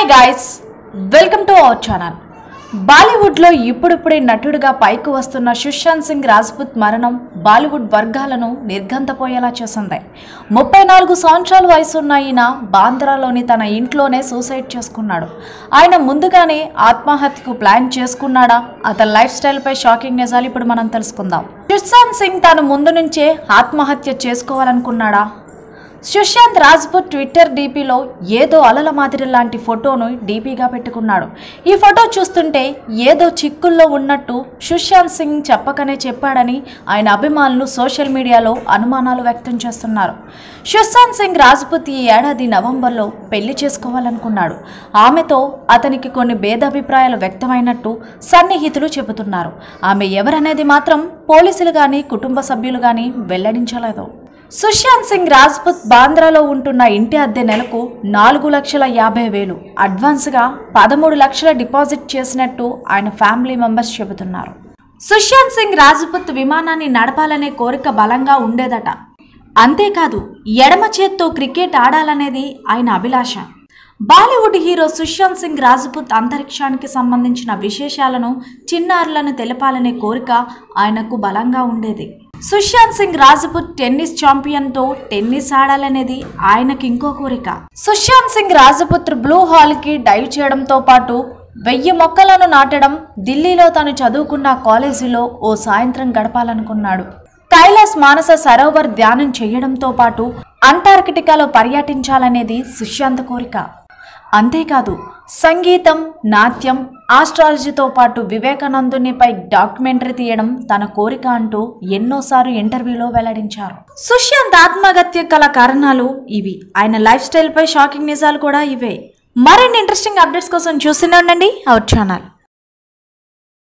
hi guys welcome to our channel బాలీవుడ్లో ఇప్పుడిప్పుడే నటుడిగా పైకి వస్తున్న సుశాంత్ సింగ్ రాజ్పుత్ మరణం బాలీవుడ్ వర్గాలను నిర్గంతపోయేలా చేసింది ముప్పై నాలుగు సంవత్సరాల వయసున్న ఈయన బాంద్రాలోని తన ఇంట్లోనే సూసైడ్ చేసుకున్నాడు ఆయన ముందుగానే ఆత్మహత్యకు ప్లాన్ చేసుకున్నాడా అతని లైఫ్ స్టైల్పై షాకింగ్ నిజాలు ఇప్పుడు మనం తెలుసుకుందాం సుశాంత్ సింగ్ తాను ముందు నుంచే ఆత్మహత్య చేసుకోవాలనుకున్నాడా సుశాంత్ రాజ్పుత్ ట్విట్టర్ డీపీలో ఏదో అలల మాదిరి లాంటి ఫోటోను డీపీగా పెట్టుకున్నాడు ఈ ఫోటో చూస్తుంటే ఏదో చిక్కుల్లో ఉన్నట్టు సుశాంత్ సింగ్ చెప్పకనే చెప్పాడని ఆయన అభిమానులు సోషల్ మీడియాలో అనుమానాలు వ్యక్తం చేస్తున్నారు సుశాంత్ సింగ్ రాజ్పుత్ ఈ ఏడాది నవంబర్లో పెళ్లి చేసుకోవాలనుకున్నాడు ఆమెతో అతనికి కొన్ని భేదాభిప్రాయాలు వ్యక్తమైనట్టు సన్నిహితులు చెబుతున్నారు ఆమె ఎవరనేది మాత్రం పోలీసులు కానీ కుటుంబ సభ్యులు కానీ వెల్లడించలేదు సుశాంత్ సింగ్ రాజ్పుత్ బాంద్రాలో ఉంటున్న ఇంటి అద్దె నెలకు నాలుగు లక్షల యాభై వేలు అడ్వాన్స్గా పదమూడు లక్షల డిపాజిట్ చేసినట్టు ఆయన ఫ్యామిలీ మెంబర్స్ చెబుతున్నారు సుశాంత్ సింగ్ రాజ్పుత్ విమానాన్ని నడపాలనే కోరిక బలంగా ఉండేదట అంతేకాదు ఎడమ చేత్తో క్రికెట్ ఆడాలనేది ఆయన అభిలాష బాలీవుడ్ హీరో సుశాంత్ సింగ్ రాజ్పుత్ అంతరిక్షానికి సంబంధించిన విశేషాలను చిన్నారులను తెలపాలనే కోరిక ఆయనకు బలంగా ఉండేది సుశాంత్ సింగ్ రాజ్పుత్ టెన్నిస్ ఛాంపియన్తో టెన్నిస్ ఆడాలనేది ఆయనకి ఇంకో కోరిక సుశాంత్ సింగ్ రాజ్పుత్ బ్లూ హాల్కి డైవ్ చేయడంతో పాటు వెయ్యి మొక్కలను నాటడం ఢిల్లీలో తను చదువుకున్న కాలేజీలో ఓ సాయంత్రం గడపాలనుకున్నాడు కైలాస్ మానస సరోవర్ ధ్యానం చేయడంతో పాటు అంటార్కిటికాలో పర్యటించాలనేది సుశాంత్ కోరిక అంతేకాదు సంగీతం నాట్యం ఆస్ట్రాలజీతో పాటు వివేకానందునిపై డాక్యుమెంటరీ తీయడం తన కోరిక అంటూ ఎన్నోసార్లు ఇంటర్వ్యూలో వెల్లడించారు సుశాంత్ ఆత్మహత్య గల కారణాలు ఇవి ఆయన లైఫ్ స్టైల్పై షాకింగ్ నిజాలు కూడా ఇవే మరిన్ని ఇంట్రెస్టింగ్ అప్డేట్స్ కోసం చూస్తూనే ఉండండి అవర్ ఛానల్